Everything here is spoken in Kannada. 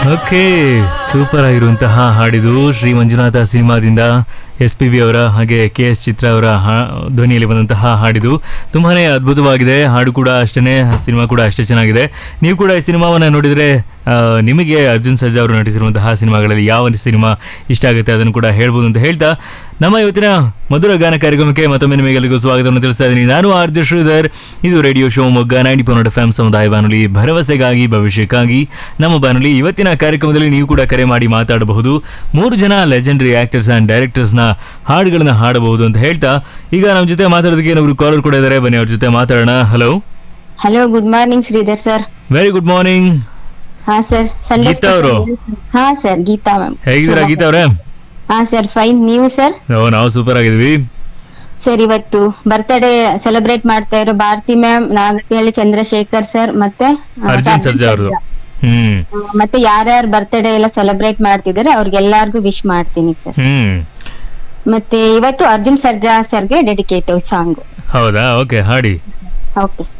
ಓಕೆ ಸೂಪರ್ ಆಗಿರುವಂತಹ ಹಾಡಿದು ಶ್ರೀ ಮಂಜುನಾಥ ಸಿನಿಮಾದಿಂದ ಎಸ್ ಪಿ ಬಿ ಅವರ ಹಾಗೆ ಕೆ ಎಸ್ ಚಿತ್ರ ಅವರ ಹಾ- ಧ್ವನಿಯಲ್ಲಿ ಬಂದಂತಹ ಹಾಡಿದು ತುಂಬಾನೇ ಅದ್ಭುತವಾಗಿದೆ ಹಾಡು ಕೂಡ ಅಷ್ಟೇ ಸಿನಿಮಾ ಕೂಡ ಅಷ್ಟೇ ಚೆನ್ನಾಗಿದೆ ನೀವು ಕೂಡ ಈ ಸಿನಿಮಾವನ್ನು ನೋಡಿದರೆ ಆ, ನಿಮಗೆ ಅರ್ಜುನ್ ಸರ್ಜಾ ಅವರು ನಟಿಸಿರುವಂತಹ ಸಿನಿಮಾಗಳಲ್ಲಿ ಯಾವ ಸಿನಿಮಾ ಇಷ್ಟ ಆಗುತ್ತೆ ಅದನ್ನು ಕೂಡ ಹೇಳ್ಬೋದು ಅಂತ ಹೇಳ್ತಾ ನಮ್ಮ ಇವತ್ತಿನ ಮಧುರ ಗಾನ ಕಾರ್ಯಕ್ರಮಕ್ಕೆ ಮತ್ತೊಮ್ಮೆ ನಿಮಗೆಲ್ಲರಿಗೂ ಸ್ವಾಗತವನ್ನು ತಿಳಿಸ್ತಾ ಇದ್ದೀನಿ ನಾನು ಆರ್ಜ ಶ್ರೀಧರ್ ಇದು radio Shivamogga ninety point eight F M ಸಮುದಾಯ ಬಾನುಲಿ ಭರವಸೆಗಾಗಿ ಭವಿಷ್ಯಕ್ಕಾಗಿ ನಮ್ಮ ಬಾನುಲಿ ಇವತ್ತಿನ ಕಾರ್ಯಕ್ರಮದಲ್ಲಿ ನೀವು ಕೂಡ ಕರೆ ಮಾಡಿ ಮಾತಾಡಬಹುದು ಮೂರು ಜನ ಲೆಜೆಂಡರಿ ಆಕ್ಟರ್ಸ್ ಆ್ಯಂಡ್ ಡೈರೆಕ್ಟರ್ಸ್ನ ಹಾಡುಗಳನ್ನ ಹಾಡಬಹುದು ಅಂತ ಹೇಳ್ತಾ ಈಗ ನಮ್ಮ ಜೊತೆ ಮಾತಾಡೋದಕ್ಕೆ ಏನೊಬ್ರು ಕಾಲರ್ ಕೂಡ ಇದ್ದಾರೆ ಬನ್ನಿ ಅವ್ರ ಜೊತೆ ಮಾತಾಡೋಣ hello hello good morning Sridhar sir very good morning ಹಾ ಸರ್ ಸಂಡೇ ಗೀತಾ ಅವ್ರು? ಹಾ ಸರ್ ಗೀತಾ ಮ್ಯಾಮ್ ಹೇಗಿದ್ದೀರಾ ಗೀತಾ ಅವರೇ ಹಾ ಸರ್ ಫೈನ್ ನೀವು ಸರ್ ಓ ನಾವು ಸೂಪರ್ ಆಗಿದ್ವಿ ಸರ್ ಇವತ್ತು ಬರ್ತ್ಡೇ ಸೆಲೆಬ್ರೇಟ್ ಮಾಡ್ತಾ ಇರೋ ಭಾರತಿ ಮ್ಯಾಮ್ ನಾಗತಿಹಳ್ಳಿ ಚಂದ್ರಶೇಖರ್ ಸರ್ ಮತ್ತೆ ಆ, ಅರ್ಜುನ್ ಸರ್ಜಾ ಅವ್ರದ್ದು ಹ್ಮ್ ಆ, ಮತ್ತೆ ಯಾರ್ಯಾರು ಬರ್ತ್ಡೇ ಎಲ್ಲ ಸೆಲೆಬ್ರೇಟ್ ಮಾಡ್ತಿದ್ದಾರೆ ಅವ್ರಿಗೆಲ್ಲಾರ್ಗು ವಿಶ್ ಮಾಡ್ತೀನಿ ಸರ್ ಹ್ಮ್ ಮತ್ತೆ ಇವತ್ತು ಅರ್ಜುನ್ ಸರ್ಜಾ ಸರ್ಗೆ ಡೆಡಿಕೇಟ್ ಸಾಂಗ್ ಹೌದಾ ಓಕೆ ಹಾಡಿ ಓಕೆ